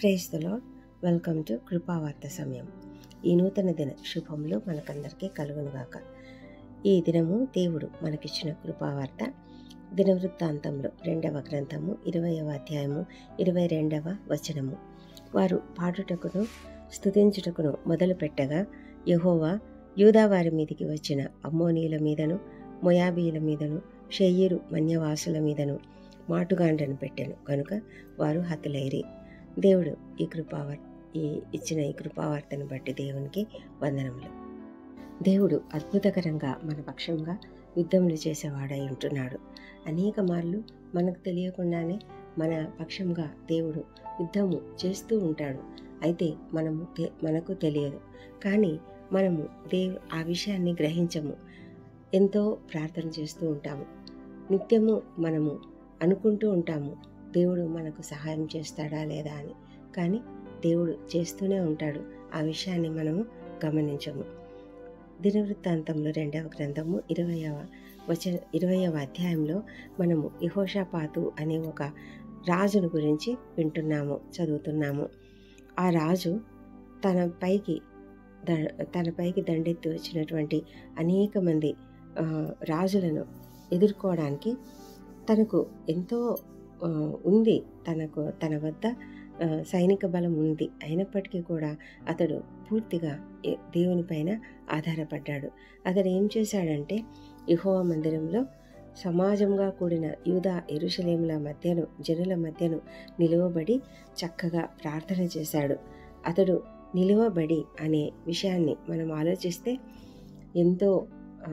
క్రైస్తలో welcome to కృపావార్త సమయం ఈ నూతన దిన శుభములు మనకందరికీ కలుగునుగాక ఈ దినము దేవుడు మనకిచ్చిన కృపావార్త దినవృత్తాంతంలో రెండవ గ్రంథము ఇరవయవ అధ్యాయము ఇరవై రెండవ వచనము వారు పాడుటకును స్తుతించుటకును మొదలు పెట్టగా యహోవా యూదావారి మీదికి వచ్చిన అమ్మోనీల మీదను మొయాబీల మీదను షెయ్యిరు మన్యవాసుల మీదను మాటుగాండ్రను పెట్టెను కనుక వారు హతులైరి దేవుడు ఈ కృపావర్ ఈ ఇచ్చిన ఈ కృపావార్తను బట్టి దేవునికి వందనములు దేవుడు అద్భుతకరంగా మన పక్షంగా యుద్ధములు చేసేవాడై ఉంటున్నాడు అనేక మార్లు మనకు తెలియకుండానే మన పక్షంగా దేవుడు యుద్ధము చేస్తూ ఉంటాడు అయితే మనము తె- మనకు తెలియదు కానీ మనము దేవు ఆ విషయాన్ని గ్రహించము ఎంతో ప్రార్థన చేస్తూ ఉంటాము నిత్యము మనము అనుకుంటూ ఉంటాము దేవుడు మనకు సహాయం చేస్తాడా లేదా అని కానీ దేవుడు చేస్తూనే ఉంటాడు ఆ విషయాన్ని మనము గమనించము దినవృత్తాంతంలో రెండవ గ్రంథము ఇరవయవ వచన ఇరవయవ అధ్యాయంలో మనము ఇహోషాపాతు అనే ఒక రాజును గురించి వింటున్నాము చదువుతున్నాము ఆ రాజు తన పైకి ద- తన పైకి దండెత్తి వచ్చినటువంటి అనేక మంది ఆ, రాజులను ఎదుర్కోవడానికి తనకు ఎంతో ఆ, ఉంది తనకు తన వద్ద ఆ, సైనిక బలం ఉంది అయినప్పటికీ కూడా అతడు పూర్తిగా ఏ- దేవునిపైన ఆధారపడ్డాడు అతడు ఏం చేశాడంటే యెహోవా మందిరంలో సమాజంగా కూడిన యూదా ఎరుషలేముల మధ్యను జనుల మధ్యను నిలువబడి చక్కగా ప్రార్థన చేశాడు అతడు నిలువబడి అనే విషయాన్ని మనం ఆలోచిస్తే ఎంతో ఆ,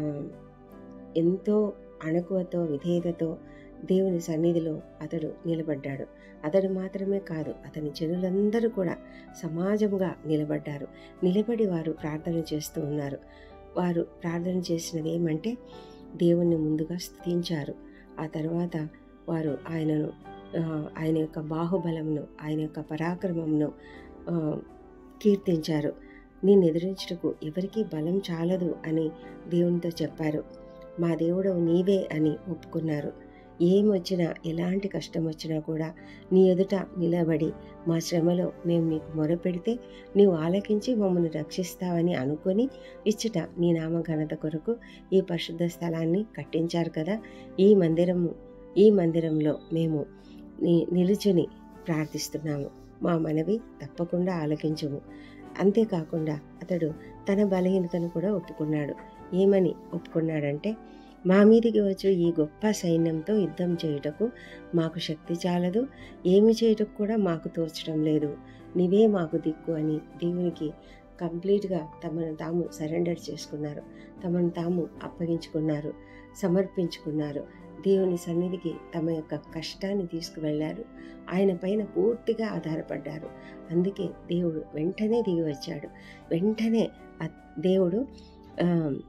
ఎంతో అణకువతో విధేయతతో దేవుని సన్నిధిలో అతడు నిలబడ్డాడు అతడు మాత్రమే కాదు అతని జనులందరూ కూడా సమాజంగా నిలబడ్డారు నిలబడి వారు ప్రార్థన చేస్తూ ఉన్నారు వారు ప్రార్థన చేసినది ఏమంటే దేవుణ్ణి ముందుగా స్తుతించారు ఆ తర్వాత వారు ఆయనను ఆ, ఆయన యొక్క బాహుబలంను ఆయన యొక్క పరాక్రమంను ఆ, కీర్తించారు నేను ఎదిరించుటకు ఎవరికీ బలం చాలదు అని దేవునితో చెప్పారు మా దేవుడవు నీవే అని ఒప్పుకున్నారు ఏం వచ్చినా ఎలాంటి కష్టం వచ్చినా కూడా నీ ఎదుట నిలబడి మా శ్రమలో మేము నీకు మొరపెడితే నీవు ఆలకించి మమ్మల్ని రక్షిస్తావని అనుకొని ఇచ్చట నీ నామ ఘనత కొరకు ఈ పరిశుద్ధ స్థలాన్ని కట్టించారు కదా ఈ మందిరము ఈ మందిరంలో మేము నీ నిలుచుని ప్రార్థిస్తున్నాము మా మనవి తప్పకుండా ఆలకించుము అంతేకాకుండా అతడు తన బలహీనతను కూడా ఒప్పుకున్నాడు ఏమని ఒప్పుకున్నాడంటే మా మీదికి వచ్చి ఈ గొప్ప సైన్యంతో యుద్ధం చేయుటకు మాకు శక్తి చాలదు ఏమి చేయుటకు కూడా మాకు తోచడం లేదు నీవే మాకు దిక్కు అని దేవునికి కంప్లీట్గా తమను తాము సరెండర్ చేసుకున్నారు తమను తాము అప్పగించుకున్నారు సమర్పించుకున్నారు దేవుని సన్నిధికి తమ యొక్క కష్టాన్ని తీసుకువెళ్ళారు ఆయన పైన పూర్తిగా ఆధారపడ్డారు అందుకే దేవుడు వెంటనే దిగి వచ్చాడు వెంటనే ఆ దేవుడు ఆ,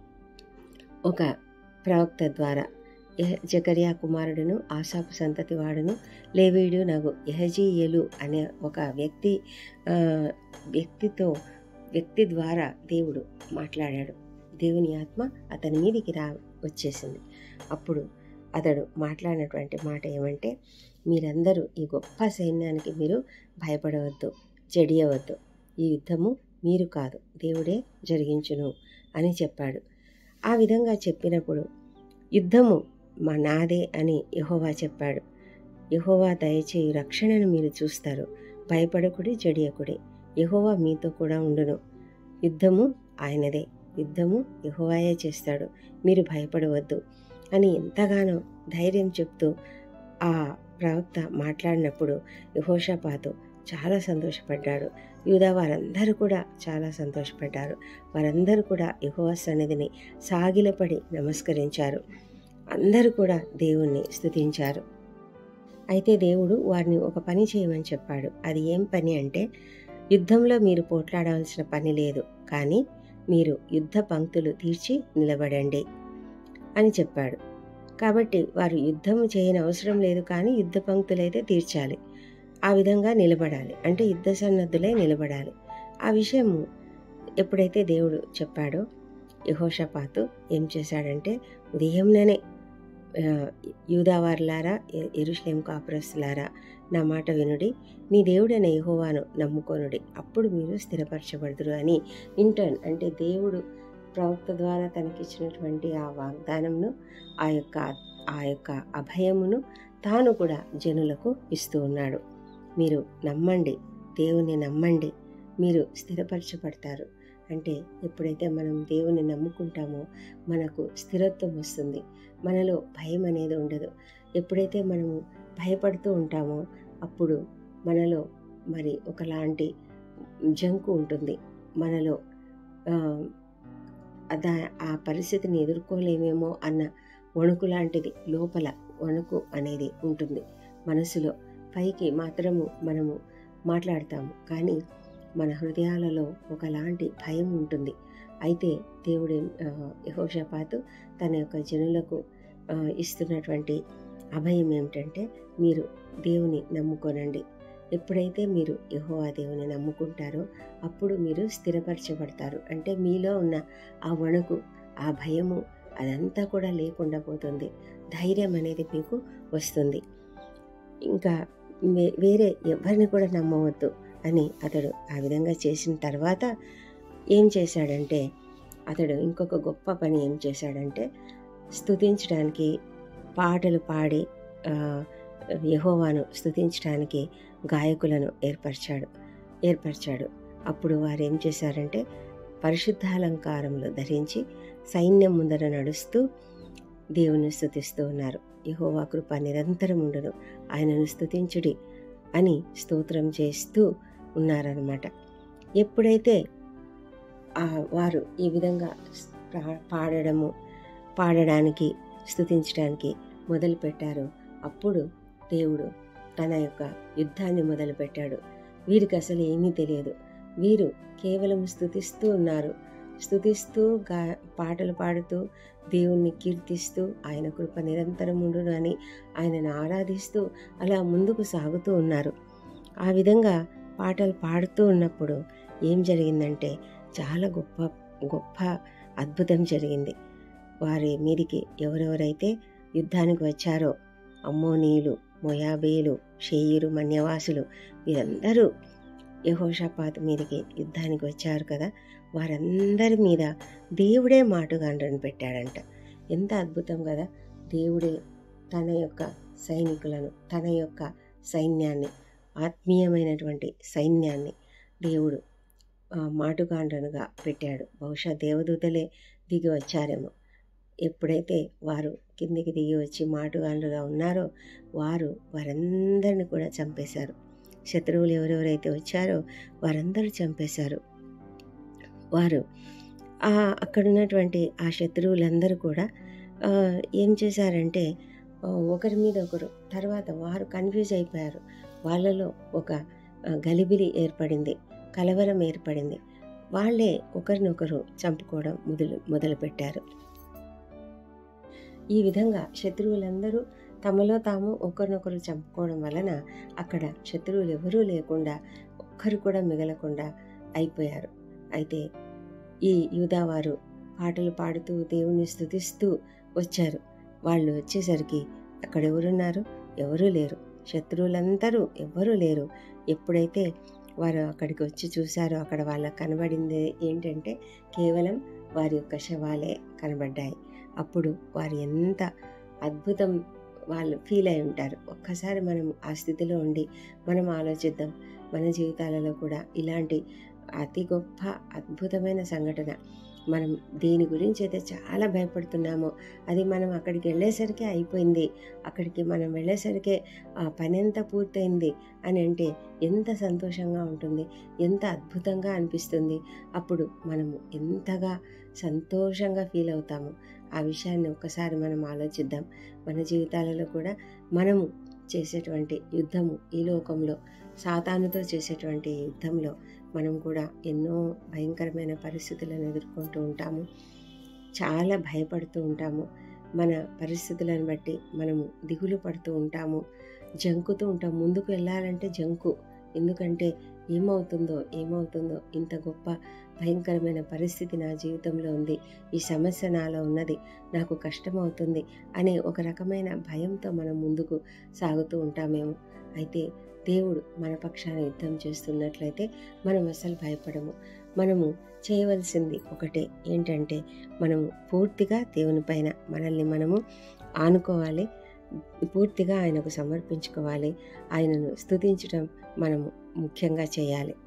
ఒక ప్రవక్త ద్వారా ఎహ- జకర్యా కుమారుడును ఆసాపు సంతతి వాడును లేవీడు నగు ఎహజీయలు అనే ఒక వ్యక్తి ఆ, వ్యక్తితో వ్యక్తి ద్వారా దేవుడు మాట్లాడాడు దేవుని ఆత్మ అతని మీదికి రా వచ్చేసింది అప్పుడు అతడు మాట్లాడినటువంటి మాట ఏమంటే మీరందరూ ఈ గొప్ప సైన్యానికి మీరు భయపడవద్దు జడియవద్దు ఈ యుద్ధము మీరు కాదు దేవుడే జరిగించును అని చెప్పాడు ఆ విధంగా చెప్పినప్పుడు యుద్ధము మా నాదే అని యహోవా చెప్పాడు యహోవా దయచేయు రక్షణను మీరు చూస్తారు భయపడకుడి జడియకుడి యహోవా మీతో కూడా ఉండును యుద్ధము ఆయనదే యుద్ధము యహోవాయే చేస్తాడు మీరు భయపడవద్దు అని ఎంతగానో ధైర్యం చెప్తూ ఆ ప్రవక్త మాట్లాడినప్పుడు యహోషపాతు చాలా సంతోషపడ్డాడు యూదా వారందరూ కూడా చాలా సంతోషపడ్డారు వారందరూ కూడా యెహోవా సన్నిధిని సాగిలపడి నమస్కరించారు అందరూ కూడా దేవుణ్ణి స్తుతించారు అయితే దేవుడు వారిని ఒక పని చేయమని చెప్పాడు అది ఏం పని అంటే యుద్ధంలో మీరు పోట్లాడాల్సిన పని లేదు కానీ మీరు యుద్ధ పంక్తులు తీర్చి నిలబడండి అని చెప్పాడు కాబట్టి వారు యుద్ధం చేయని అవసరం లేదు కానీ యుద్ధ పంక్తులైతే తీర్చాలి ఆ విధంగా నిలబడాలి అంటే యుద్ధ సన్నద్ధులై నిలబడాలి ఆ విషయము ఎప్పుడైతే దేవుడు చెప్పాడో యహోషపాతు ఏం చేశాడంటే ఉదయంలోనే ఆ, యూదావారులారా ఎ- ఎరుషలేం కాపురస్తులారా నా మాట వినుడి నీ దేవుడైన యెహోవాను నమ్ముకొనుడి అప్పుడు మీరు స్థిరపరచబడుదురు అని ఇంటర్న్ అంటే దేవుడు ప్రవక్త ద్వారా తనకిచ్చినటువంటి ఆ వాగ్దానంను ఆ యొక్క ఆ యొక్క అభయమును తాను కూడా జనులకు ఇస్తూ ఉన్నాడు మీరు నమ్మండి దేవుని నమ్మండి మీరు స్థిరపరచబడతారు అంటే ఎప్పుడైతే మనం దేవుని నమ్ముకుంటామో మనకు స్థిరత్వం వస్తుంది మనలో భయం అనేది ఉండదు ఎప్పుడైతే మనము భయపడుతూ ఉంటామో అప్పుడు మనలో మరి ఒకలాంటి జంకు ఉంటుంది మనలో ఆ, దా ఆ పరిస్థితిని ఎదుర్కోలేమేమో అన్న వణుకు లాంటిది లోపల వణుకు అనేది ఉంటుంది మనసులో పైకి మాత్రము మనము మాట్లాడతాము కానీ మన హృదయాలలో ఒకలాంటి భయం ఉంటుంది అయితే దేవుడి యహోషపాతు తన యొక్క జనులకు ఆ, ఇస్తున్నటువంటి అభయం ఏమిటంటే మీరు దేవుని నమ్ముకోనండి ఎప్పుడైతే మీరు యెహోవా దేవుని నమ్ముకుంటారో అప్పుడు మీరు స్థిరపరచబడతారు అంటే మీలో ఉన్న ఆ వణుకు ఆ భయము అదంతా కూడా లేకుండా పోతుంది ధైర్యం అనేది మీకు వస్తుంది ఇంకా వే- వేరే ఎవరిని కూడా నమ్మవద్దు అని అతడు ఆ విధంగా చేసిన తర్వాత ఏం చేశాడంటే అతడు ఇంకొక గొప్ప పని ఏం చేశాడంటే స్తుతించడానికి పాటలు పాడి ఆ, యెహోవాను స్తుతించడానికి గాయకులను ఏర్పరిచాడు ఏర్పరిచాడు అప్పుడు వారు ఏం చేశారంటే పరిశుద్ధాలంకారములు ధరించి సైన్యం ముందర నడుస్తూ దేవుని స్తుతిస్తూ ఉన్నారు యెహోవా కృప నిరంతరం ఉండును ఆయనను స్తుతించుడి అని స్తోత్రం చేస్తూ ఉన్నారనమాట ఎప్పుడైతే ఆ వారు ఈ విధంగా పా- పాడడము పాడడానికి స్తుతించడానికి మొదలుపెట్టారో అప్పుడు దేవుడు తన యొక్క యుద్ధాన్ని మొదలుపెట్టాడు వీరికి అసలు ఏమీ తెలియదు వీరు కేవలం స్తుతిస్తూ ఉన్నారు స్తుతిస్తూ గా పాటలు పాడుతూ దేవుణ్ణి కీర్తిస్తూ ఆయన కృప నిరంతరం ఉండును అని ఆయనను ఆరాధిస్తూ అలా ముందుకు సాగుతూ ఉన్నారు ఆ విధంగా పాటలు పాడుతూ ఉన్నప్పుడు ఏం జరిగిందంటే చాలా గొప్ప గొప్ప అద్భుతం జరిగింది వారి మీదికి ఎవరెవరైతే యుద్ధానికి వచ్చారో అమ్మోనీయులు మొయాబేలు షేయిరు మన్యవాసులు వీరందరూ యహోషపాత్ మీదకి యుద్ధానికి వచ్చారు కదా వారందరి మీద దేవుడే మాటుగాండ్రని పెట్టాడంట ఎంత అద్భుతం కదా దేవుడే తన యొక్క సైనికులను తన యొక్క సైన్యాన్ని ఆత్మీయమైనటువంటి సైన్యాన్ని దేవుడు ఆ, మాటుగాండ్రనుగా పెట్టాడు బహుశా దేవదూతలే దిగి వచ్చారేమో ఎప్పుడైతే వారు కిందికి దిగి వచ్చి మాటుగాండ్రుగా ఉన్నారో వారు వారందరిని కూడా చంపేశారు శత్రువులు ఎవరెవరైతే వచ్చారో వారందరూ చంపేశారు వారు ఆ అక్కడ ఉన్నటువంటి ఆ శత్రువులందరూ కూడా ఆ, ఏం చేశారంటే ఆ, ఒకరి మీద ఒకరు తర్వాత వారు కన్ఫ్యూజ్ అయిపోయారు వాళ్ళలో ఒక ఆ, గలిబిలి ఏర్పడింది కలవరం ఏర్పడింది వాళ్ళే ఒకరినొకరు చంపుకోవడం మొదలు మొదలుపెట్టారు ఈ విధంగా శత్రువులందరూ తమలో తాము ఒకరినొకరు చంపుకోవడం వలన అక్కడ శత్రువులు ఎవరూ లేకుండా ఒక్కరు కూడా మిగలకుండా అయిపోయారు అయితే ఈ యూదావారు పాటలు పాడుతూ దేవుని స్తుతిస్తూ వచ్చారు వాళ్ళు వచ్చేసరికి అక్కడ ఎవరున్నారు ఎవరూ లేరు శత్రువులందరూ ఎవ్వరూ లేరు ఎప్పుడైతే వారు అక్కడికి వచ్చి చూశారో అక్కడ వాళ్ళకి కనబడింది ఏంటంటే కేవలం వారి యొక్క శవాలే కనబడ్డాయి అప్పుడు వారు ఎంత అద్భుతం వాళ్ళు ఫీల్ అయి ఉంటారు ఒక్కసారి మనం ఆ స్థితిలో ఉండి మనం ఆలోచిద్దాం మన జీవితాలలో కూడా ఇలాంటి అతి గొప్ప అద్భుతమైన సంఘటన మనం దేని గురించి అయితే చాలా భయపడుతున్నామో అది మనం అక్కడికి వెళ్ళేసరికి అయిపోయింది అక్కడికి మనం వెళ్ళేసరికి ఆ పని ఎంత పూర్తయింది అని అంటే ఎంత సంతోషంగా ఉంటుంది ఎంత అద్భుతంగా అనిపిస్తుంది అప్పుడు మనము ఎంతగా సంతోషంగా ఫీల్ అవుతాము ఆ విషయాన్ని ఒక్కసారి మనం ఆలోచిద్దాం మన జీవితాలలో కూడా మనము చేసేటువంటి యుద్ధము ఈ లోకంలో సాతానుతో చేసేటువంటి యుద్ధంలో మనం కూడా ఎన్నో భయంకరమైన పరిస్థితులను ఎదుర్కొంటూ ఉంటాము చాలా భయపడుతూ ఉంటాము మన పరిస్థితులను బట్టి మనము దిగులు పడుతూ ఉంటాము జంకుతూ ఉంటాం ముందుకు వెళ్ళాలంటే జంకు ఎందుకంటే ఏమవుతుందో ఏమవుతుందో ఇంత గొప్ప భయంకరమైన పరిస్థితి నా జీవితంలో ఉంది ఈ సమస్య నాలో ఉన్నది నాకు కష్టమవుతుంది అనే ఒక రకమైన భయంతో మనం ముందుకు సాగుతూ ఉంటామేమో అయితే దేవుడు మన పక్షాన యుద్ధం చేస్తున్నట్లయితే మనం అసలు భయపడము మనము చేయవలసింది ఒకటే ఏంటంటే మనము పూర్తిగా దేవుని పైన మనల్ని మనము ఆనుకోవాలి పూర్తిగా ఆయనకు సమర్పించుకోవాలి ఆయనను స్తుతించడం మనము ముఖ్యంగా చేయాలి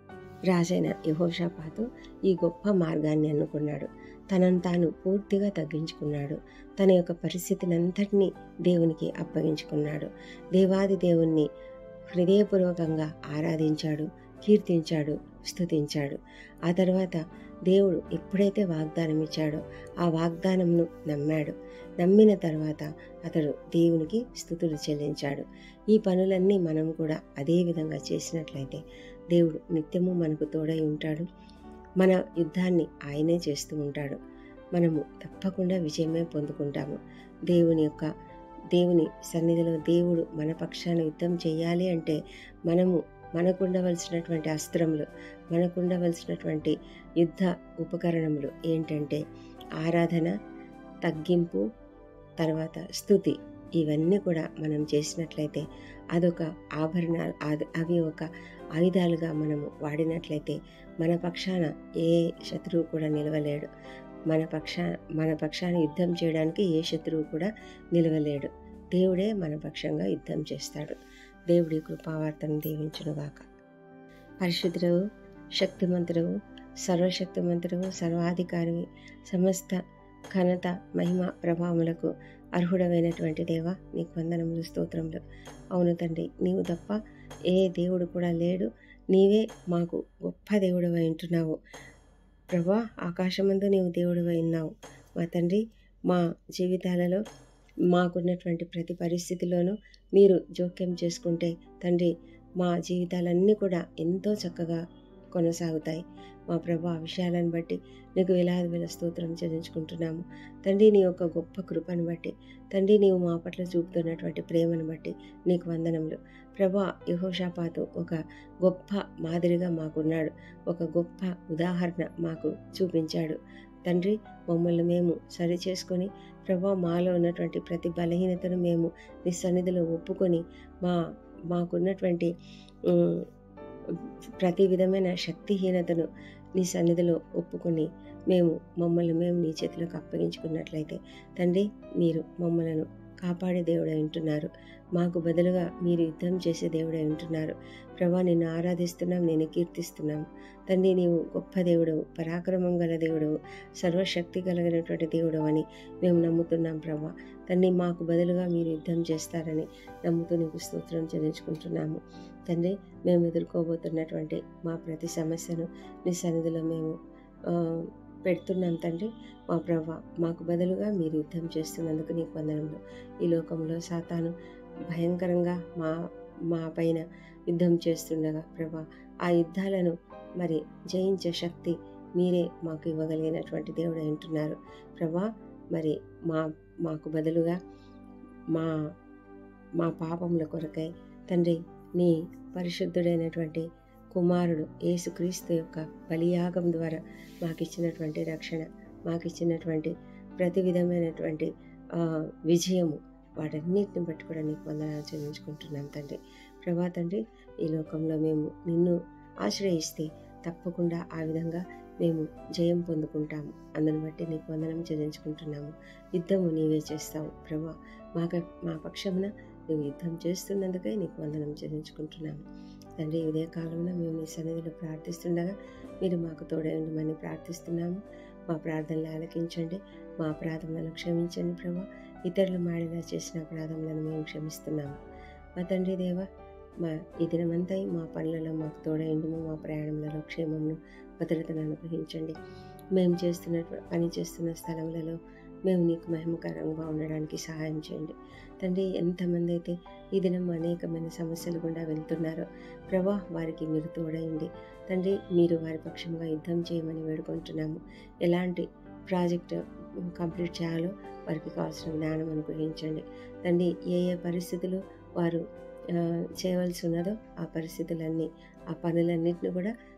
రాజైన యహోషాపాతు ఈ గొప్ప మార్గాన్ని అనుకున్నాడు తనను తాను పూర్తిగా తగ్గించుకున్నాడు తన యొక్క పరిస్థితిని అంతటినీ దేవునికి అప్పగించుకున్నాడు దేవాది దేవుణ్ణి హృదయపూర్వకంగా ఆరాధించాడు కీర్తించాడు స్తుతించాడు ఆ తర్వాత దేవుడు ఎప్పుడైతే వాగ్దానం ఇచ్చాడో ఆ వాగ్దానంను నమ్మాడు నమ్మిన తర్వాత అతడు దేవునికి స్థుతులు చెల్లించాడు ఈ పనులన్నీ మనం కూడా అదే విధంగా చేసినట్లయితే దేవుడు నిత్యము మనకు తోడై ఉంటాడు మన యుద్ధాన్ని ఆయనే చేస్తూ ఉంటాడు మనము తప్పకుండా విజయమే పొందుకుంటాము దేవుని యొక్క దేవుని సన్నిధిలో దేవుడు మన పక్షాన యుద్ధం చేయాలి అంటే మనము మనకుండవలసినటువంటి అస్త్రములు మనకుండవలసినటువంటి యుద్ధ ఉపకరణములు ఏంటంటే ఆరాధన తగ్గింపు తర్వాత స్థుతి ఇవన్నీ కూడా మనం చేసినట్లయితే అదొక ఆభరణ అది- అవి ఒక ఆయుధాలుగా మనము వాడినట్లయితే మన పక్షాన ఏ శత్రువు కూడా నిలవలేడు మన పక్ష మన పక్షాన యుద్ధం చేయడానికి ఏ శత్రువు కూడా నిలవలేడు దేవుడే మన పక్షంగా యుద్ధం చేస్తాడు దేవుడి కృపావార్తను దీవించునుగాక పరిశుద్ధుడవు శక్తిమంతుడవు సర్వశక్తిమంతుడవు సర్వాధికారివి సమస్త ఘనత మహిమ ప్రభావములకు అర్హుడమైనటువంటి దేవ నీకు వందనములు స్తోత్రములు అవును తండ్రి నీవు తప్ప ఏ దేవుడు కూడా లేడు నీవే మాకు గొప్ప దేవుడు ఉంటున్నావు ప్రభా ఆకాశమందు నీవు దేవుడు ఉన్నావు మా తండ్రి మా జీవితాలలో మాకున్నటువంటి ప్రతి పరిస్థితిలోనూ మీరు జోక్యం చేసుకుంటే తండ్రి మా జీవితాలన్నీ కూడా ఎంతో చక్కగా కొనసాగుతాయి మా ప్రభు ఆ విషయాలను బట్టి నీకు వేలాది వేల స్తోత్రం చెల్లించుకుంటున్నాము తండ్రి నీ యొక్క గొప్ప కృపను బట్టి తండ్రి నీవు మా పట్ల చూపుతున్నటువంటి ప్రేమను బట్టి నీకు వందనములు ప్రభా యహోషాపాతు ఒక గొప్ప మాదిరిగా మాకున్నాడు ఒక గొప్ప ఉదాహరణ మాకు చూపించాడు తండ్రి మమ్మల్ని మేము సరి చేసుకొని ప్రభా మాలో ఉన్నటువంటి ప్రతి బలహీనతను మేము నీ సన్నిధిలో ఒప్పుకొని మా మాకున్నటువంటి ఉమ్, ప్రతి విధమైన శక్తిహీనతను నీ సన్నిధిలో ఒప్పుకొని మేము మమ్మల్ని మేము నీ చేతిలోకి అప్పగించుకున్నట్లయితే తండ్రి మీరు మమ్మలను కాపాడే దేవుడై ఉంటున్నారు మాకు బదులుగా మీరు యుద్ధం చేసే దేవుడై ఉంటున్నారు ప్రభా నిన్ను ఆరాధిస్తున్నాం నేను కీర్తిస్తున్నాం తండ్రి నీవు గొప్ప దేవుడవు పరాక్రమం గల దేవుడవు సర్వశక్తి కలిగినటువంటి దేవుడవు అని మేము నమ్ముతున్నాం ప్రభా తండ్రి మాకు బదులుగా మీరు యుద్ధం చేస్తారని నమ్ముతూ నీకు స్తోత్రం చెల్లించుకుంటున్నాము తండ్రి మేము ఎదుర్కోబోతున్నటువంటి మా ప్రతి సమస్యను నీ సన్నిధిలో మేము ఆ, పెడుతున్నాం తండ్రి మా ప్రభా మాకు బదులుగా మీరు యుద్ధం చేస్తున్నందుకు నీకు వందనములు ఈ లోకంలో సాతాను భయంకరంగా మా మా పైన యుద్ధం చేస్తుండగా ప్రభా ఆ యుద్ధాలను మరి జయించే శక్తి మీరే మాకు ఇవ్వగలిగినటువంటి దేవుడు అంటున్నారు ప్రభా మరి మా మాకు బదులుగా మా మా పాపముల కొరకై తండ్రి నీ పరిశుద్ధుడైనటువంటి కుమారుడు యేసుక్రీస్తు యొక్క బలియాగం ద్వారా మాకు ఇచ్చినటువంటి రక్షణ మాకు ఇచ్చినటువంటి ప్రతి విధమైనటువంటి ఆ, విజయము వాటన్నిటిని బట్టి కూడా నీకు వందనాలు చెల్లించుకుంటున్నాం తండ్రి ప్రభా తండ్రి ఈ లోకంలో మేము నిన్ను ఆశ్రయిస్తే తప్పకుండా ఆ విధంగా మేము జయం పొందుకుంటాము అందుని బట్టి నీకు వందనం చెల్లించుకుంటున్నాము యుద్ధము నీవే చేస్తావు ప్రభా మాక మా పక్షమున నువ్వు యుద్ధం చేస్తున్నందుకే నీకు వందనం చెల్లించుకుంటున్నాము తండ్రి ఉదయ కాలంలో మేము నీ సన్నిధిలో ప్రార్థిస్తుండగా మీరు మాకు తోడై ఉండమని ప్రార్థిస్తున్నాము మా ప్రార్థనలు ఆలకించండి మా అపరాధములను క్షమించండి ప్రభా ఇతరులు మాడిలా చేసిన అపరాధములను మేము క్షమిస్తున్నాము మా తండ్రి దేవ మా ఈ దినమంతా మా పనులలో మాకు తోడైండుము మా ప్రయాణములలో క్షేమమును భద్రతను అనుగ్రహించండి మేము చేస్తున్న పని చేస్తున్న స్థలములలో మేము నీకు మహిమకరంగా ఉండడానికి సహాయం చేయండి తండ్రి ఎంతమంది అయితే ఈ దినం అనేకమైన సమస్యలు గుండా వెళ్తున్నారో ప్రభా వారికి మీరు తోడైంది తండ్రి మీరు వారి పక్షంగా యుద్ధం చేయమని వేడుకుంటున్నాము ఎలాంటి ప్రాజెక్ట్ కంప్లీట్ చేయాలో వారికి కావాల్సిన జ్ఞానం అనుగ్రహించండి తండ్రి ఏ ఏ పరిస్థితులు వారు ఆ, చేయవలసి ఉన్నదో ఆ పరిస్థితులన్నీ ఆ పనులన్నింటిని కూడా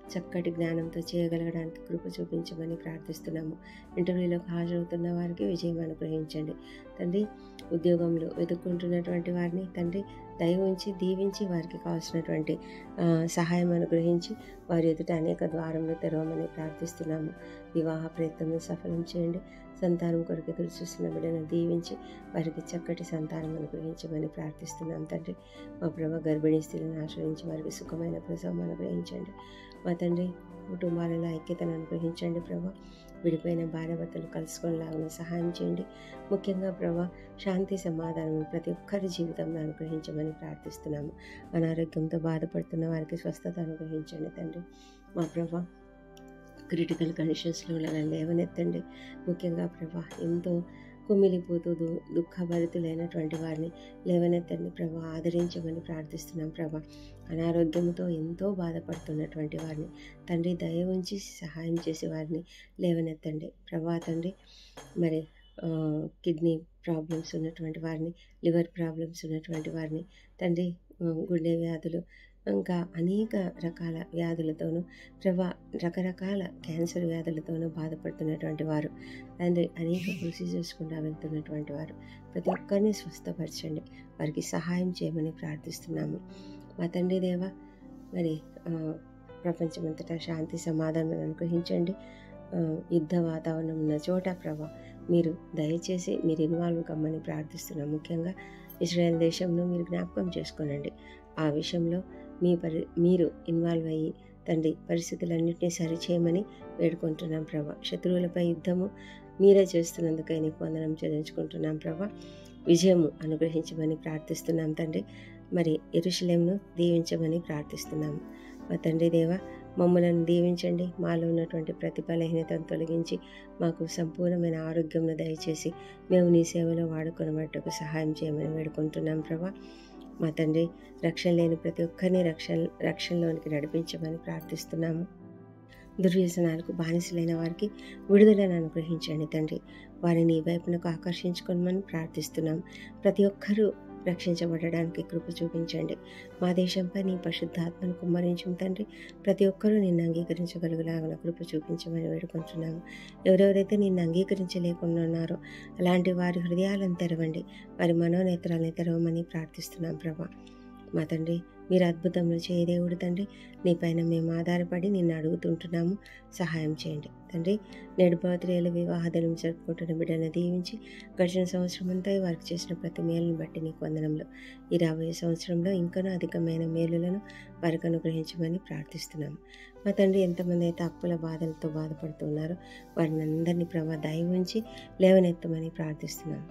చక్కటి జ్ఞానంతో చేయగలగడానికి కృప చూపించమని ప్రార్థిస్తున్నాము ఇంటర్వ్యూలోకి హాజరవుతున్న వారికి విజయం అనుగ్రహించండి తండ్రి ఉద్యోగంలో వెతుక్కుంటున్నటువంటి వారిని తండ్రి దయ ఉంచి దీవించి వారికి కావాల్సినటువంటి ఆ, సహాయం అనుగ్రహించి వారి ఎదుట అనేక ద్వారములు తెరవమని ప్రార్థిస్తున్నాము వివాహ ప్రయత్నం సఫలం చేయండి సంతానం కొరకు ఎదురు చూస్తున్న బిడ్డను దీవించి వారికి చక్కటి సంతానం అనుగ్రహించమని ప్రార్థిస్తున్నాం తండ్రి మా ప్రభ గర్భిణీ స్త్రీలను ఆశ్రయించి వారికి సుఖమైన ప్రసవం అనుగ్రహించండి మా తండ్రి కుటుంబాలలో ఐక్యతను అనుగ్రహించండి ప్రభా విడిపోయిన భార్యాభర్తలు కలుసుకునేలాగా సహాయం చేయండి ముఖ్యంగా ప్రభా శాంతి సమాధానం ప్రతి ఒక్కరి జీవితంలో అనుగ్రహించమని ప్రార్థిస్తున్నాము అనారోగ్యంతో బాధపడుతున్న వారికి స్వస్థత అనుగ్రహించండి తండ్రి మా ప్రభా క్రిటికల్ కండిషన్స్లో నన్ను లేవనెత్తండి ముఖ్యంగా ప్రభా ఎంతో కుమిలిపోతూ దు దుఃఖభరితులైనటువంటి వారిని లేవనెత్తండి ప్రభా ఆదరించమని ప్రార్థిస్తున్నాం ప్రభా అనారోగ్యంతో ఎంతో బాధపడుతున్నటువంటి వారిని తండ్రి దయ ఉంచి సహాయం చేసే వారిని లేవనెత్తండి ప్రభా తండ్రి మరి ఆ, కిడ్నీ ప్రాబ్లమ్స్ ఉన్నటువంటి వారిని లివర్ ప్రాబ్లమ్స్ ఉన్నటువంటి వారిని తండ్రి ఆ, గుండె వ్యాధులు ఇంకా అనేక రకాల వ్యాధులతోనూ ప్రభా రకరకాల క్యాన్సర్ వ్యాధులతోనూ బాధపడుతున్నటువంటి వారు తండ్రి అనేక ప్రొసీజర్స్ గుండా వెళ్తున్నటువంటి వారు ప్రతి ఒక్కరిని స్వస్థపరచండి వారికి సహాయం చేయమని ప్రార్థిస్తున్నాము మా తండ్రి దేవ మరి ఆ, ప్రపంచమంతటా శాంతి సమాధానం అనుగ్రహించండి ఆ, యుద్ధ వాతావరణం ఉన్న చోట ప్రభా మీరు దయచేసి మీరు ఇన్వాల్వ్ కమ్మని ప్రార్థిస్తున్నాం ముఖ్యంగా ఇజ్రాయెల్ దేశంలో మీరు జ్ఞాపకం చేసుకోనండి ఆ విషయంలో మీ పరి మీరు ఇన్వాల్వ్ అయ్యి తండ్రి పరిస్థితులన్నింటినీ సరిచేయమని వేడుకుంటున్నాం ప్రభా శత్రువులపై యుద్ధము మీరే చేస్తున్నందుకై నీకు వందనం చెల్లించుకుంటున్నాం ప్రభా విజయము అనుగ్రహించమని ప్రార్థిస్తున్నాం తండ్రి మరి ఎరుషలేంను దీవించమని ప్రార్థిస్తున్నాము మా తండ్రి దేవ మమ్మలను దీవించండి మాలో ఉన్నటువంటి ప్రతి బలహీనతను తొలగించి మాకు సంపూర్ణమైన ఆరోగ్యంను దయచేసి మేము నీ సేవలో వాడుకున్నట్టుకు సహాయం చేయమని వేడుకుంటున్నాం ప్రభా మా తండ్రి రక్షణ లేని ప్రతి ఒక్కరిని రక్షణ రక్షణలోనికి నడిపించమని ప్రార్థిస్తున్నాము దుర్వ్యసనాలకు బానిసలైన వారికి విడుదలను అనుగ్రహించండి తండ్రి వారిని ఈ వైపునకు ఆకర్షించుకోమని ప్రార్థిస్తున్నాం ప్రతి ఒక్కరూ రక్షించబడడానికి కృప చూపించండి మా దేశంపై నీ పరిశుద్ధాత్మను కుమ్మరించం తండ్రి ప్రతి ఒక్కరూ నిన్ను అంగీకరించగలుగులాగా కృప చూపించమని వేడుకుంటున్నాము ఎవరెవరైతే నిన్ను అంగీకరించలేకుండా ఉన్నారో అలాంటి వారి హృదయాలను తెరవండి వారి మనోనేత్రాలను తెరవమని ప్రార్థిస్తున్నాం ప్రభా మా తండ్రి మీరు అద్భుతములు చేయ దేవుడు తండ్రి నీ పైన మేము ఆధారపడి నిన్ను అడుగుతుంటున్నాము సహాయం చేయండి తండ్రి నేడు బర్త్డేలు వివాహాలను జరుపుకుంటున్న బిడ్డను దీవించి గడిచిన సంవత్సరం అంతా వారికి చేసిన ప్రతి మేలును బట్టి నీకు వందనంలో ఈ రాబోయే సంవత్సరంలో ఇంకనూ అధికమైన మేలులను వారికి అనుగ్రహించమని ప్రార్థిస్తున్నాము మా తండ్రి ఎంతమంది అయితే అప్పుల బాధలతో బాధపడుతున్నారో వారిని అందరినీ ప్రభా దయ ఉంచి లేవనెత్తమని ప్రార్థిస్తున్నాము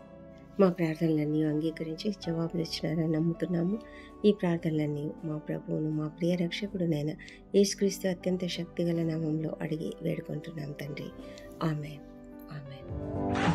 మా ప్రార్థనలన్నీ అంగీకరించి జవాబులు ఇచ్చినారని నమ్ముతున్నాము ఈ ప్రార్థనలన్నీ మా ప్రభువును మా ప్రియ రక్షకుడునైన యేసుక్రీస్తు అత్యంత శక్తిగల నామంలో అడిగి వేడుకుంటున్నాం తండ్రి ఆమె ఆమె